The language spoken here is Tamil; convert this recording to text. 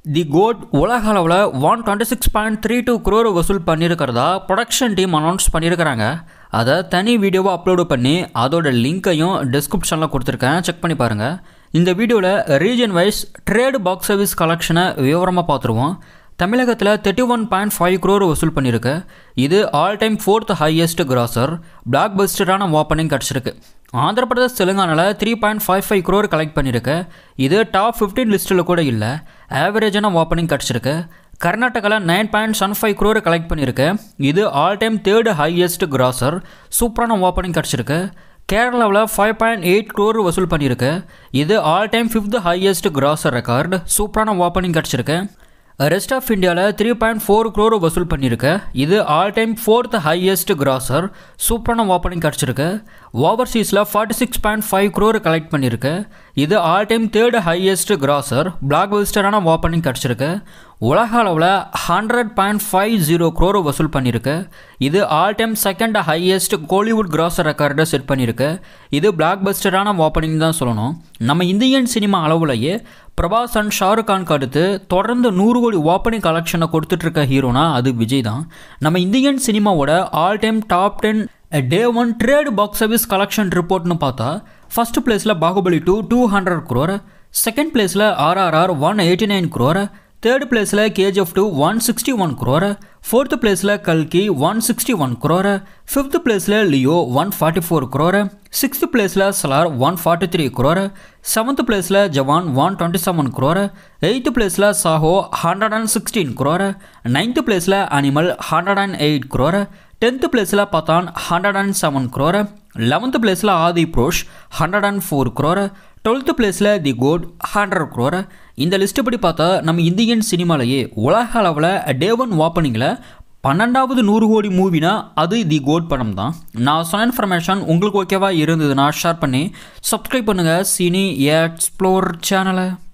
தி கோட் உலக அளவில் one twenty six point three two crore வசூல் பண்ணியிருக்கிறதா ப்ரொடக்ஷன் டீம் அனௌன்ஸ் பண்ணியிருக்கிறாங்க அதை தனி வீடியோவை அப்லோடு பண்ணி அதோட லிங்க்கையும் டிஸ்கிரிப்ஷனில் கொடுத்துருக்கேன் செக் பண்ணி பாருங்கள் இந்த வீடியோவில் region wise trade box service கலெக்ஷனை விவரமாக பார்த்துருவோம் தமிழகத்தில் thirty one point five crore வசூல் பண்ணியிருக்கு இது all time fourth highest grosser பிளாக் பஸ்டரான ஓப்பனிங் கிடச்சிருக்கு ஆந்திர பிரதேஷ் தெலுங்கானாவில் three point five five crore collect பண்ணியிருக்கு இது டாப் ஃபிஃப்டீன் லிஸ்ட்டில் கூட இல்லை ஆவரேஜான ஓப்பனிங் கிடச்சிருக்கு கர்நாடகாவில் nine point seven five crore collect பண்ணியிருக்கு இது all time third highest grosser சூப்பரான ஓப்பனிங் கிடச்சிருக்கு கேரளாவில் ஃபைவ் பாயிண்ட் எயிட் க்ரோர் வசூல் பண்ணியிருக்கு இது all time fifth highest grosser record சூப்பரான ஓப்பனிங் கிடச்சிருக்கு ரெஸ்ட் ஆஃப் இந்தியாவில் த்ரீ பாயிண்ட் ஃபோர் க்ரோர் வசூல் பண்ணியிருக்கு இது all time fourth highest grosser சூப்பரான ஓப்பனிங் கிடச்சிருக்கு ஓவர்சீஸில் forty six point five crore collect பண்ணியிருக்கு இது all time third highest grosser பிளாக் பஸ்டரான ஓப்பனிங் கிடச்சிருக்கு உலக அளவில் hundred point five zero crore வசூல் பண்ணியிருக்கு இது all time second highest Kollywood grosser ரெக்கார்டை செட் பண்ணியிருக்கு இது பிளாக் பஸ்டரான ஓப்பனிங் தான் சொல்லணும் நம்ம இந்தியன் சினிமா அளவுலையே பிரபாஸ் அண்ட் ஷாருக் கான்க்கு அடுத்து தொடர்ந்து நூறு கோடி ஓப்பனிங் கலெக்ஷனை கொடுத்துட்ருக்க ஹீரோனா அது விஜய் தான் நம்ம இந்தியன் சினிமாவோட all time top ten day one trade box service collection ரிப்போர்ட்னு பார்த்தா ஃபஸ்ட் பிளேஸில் Baahubali two two hundred crore second பிளேஸில் RRR one eighty nine crore third பிளேஸில் KGF two one sixty one crore fourth பிளேஸில் கல்கி one sixty one crore fifth பிளேஸில் Leo one forty four crore sixth பிளேஸில் Salaar one forty three crore seventh பிளேஸில் Jawan one twenty seven crore eighth பிளேஸில் Saaho hundred and sixteen crore ninth பிளேஸில் Animal hundred and eight crore tenth பிளேஸில் Pathaan hundred and seven crore eleventh பிளேஸில் Adipurush hundred and four crore twelfth பிளேஸில் தி கோட் ஹண்ட்ரட் க்ரோர் இந்த லிஸ்ட்டு படி பார்த்தா நம்ம இந்தியன் சினிமாலேயே உலக அளவில் டே ஒன் ஓப்பனிங்கில் பன்னெண்டாவது நூறு கோடி மூவினா அது தி கோட் படம் தான் நான் சொன்ன இன்ஃபர்மேஷன் உங்களுக்கு ஓகேவா இருந்ததுன்னா ஷேர் பண்ணி சப்ஸ்கிரைப் பண்ணுங்கள் சினி எக்ஸ்ப்ளோர் சேனலை